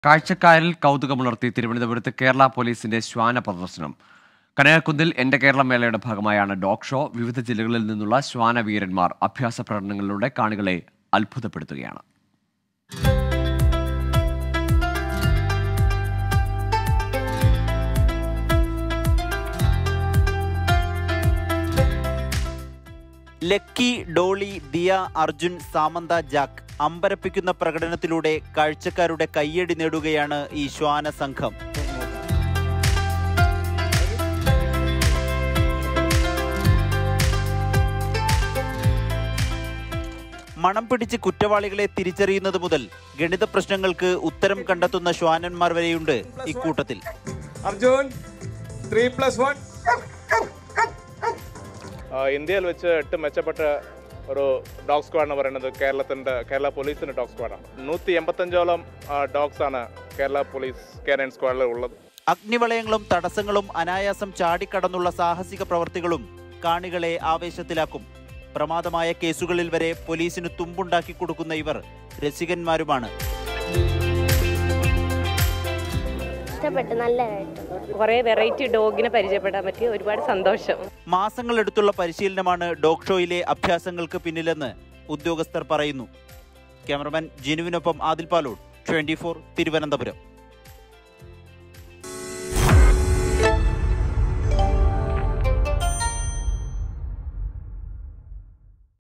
കാഴ്ചക്കാരിൽ കൗതുകമുണർത്തി തിരുവനന്തപുരത്ത് കേരള പോലീസിന്റെ ശ്വാന പ്രദർശനം കനകക്കുന്നിൽ എന്റെ കേരള മേളയുടെ ഭാഗമായാണ് ഡോഗ് ഷോ വിവിധ ജില്ലകളിൽ നിന്നുള്ള ശ്വാനവീരന്മാർ അഭ്യാസ പ്രകടനങ്ങളിലൂടെ കാണികളെ അത്ഭുതപ്പെടുത്തുകയാണ് Lucky Dolly Diya Arjun Samantha Jack അമ്പരപ്പിക്കുന്ന പ്രകടനത്തിലൂടെ കാഴ്ചക്കാരുടെ കയ്യടി നേടുകയാണ് ഈ ശ്വാന സംഘം മണം പിടിച്ച് കുറ്റവാളികളെ തിരിച്ചറിയുന്നത് മുതൽ ഗണിത പ്രശ്നങ്ങൾക്ക് ഉത്തരം കണ്ടെത്തുന്ന ശ്വാനന്മാർ വരെയുണ്ട് ഇക്കൂട്ടത്തിൽ അർജുൻ ത്രീ പ്ലസ് വൺ ആ, ഇന്ത്യയിൽ വെച്ച് എട്ട് മെച്ചപ്പെട്ട ഒരു ഡോഗ് സ്ക്വാഡ് എന്ന് പറയുന്നത് കേരളത്തിൻ്റെ കേരള പോലീസിൻ്റെ ഡോഗ് സ്ക്വാഡാണ് നൂറ്റി എൺപത്തഞ്ചോളം ഡോഗ്സ് ആണ് കേരള പോലീസ് കേരൻ സ്ക്വാഡിൽ ഉള്ളത് അഗ്നിവളയങ്ങളും തടസ്സങ്ങളും അനായാസം ചാടിക്കടന്നുള്ള സാഹസിക പ്രവർത്തികളും കാണികളെ ആവേശത്തിലാക്കും പ്രമാദമായ കേസുകളിൽ വരെ പോലീസിന് തുമ്പുണ്ടാക്കി കൊടുക്കുന്ന ഇവർ രസികന്മാരുമാണ് ഇഷ്ടപ്പെട്ടു നല്ലതായിട്ട് കുറേ വെറൈറ്റി ഡോഗിനെ പരിചയപ്പെടാൻ പറ്റി ഒരുപാട് സന്തോഷം മാസങ്ങളെടുത്തുള്ള പരിശീലനമാണ് ഡോഗ് ഷോയിലെ അഭ്യാസങ്ങൾക്ക് പിന്നിലെന്ന് ഉദ്യോഗസ്ഥർ പറയുന്നു ക്യാമറമാൻ ജിനുവിനൊപ്പം ആദിൽ പാലോട് ട്വന്റി തിരുവനന്തപുരം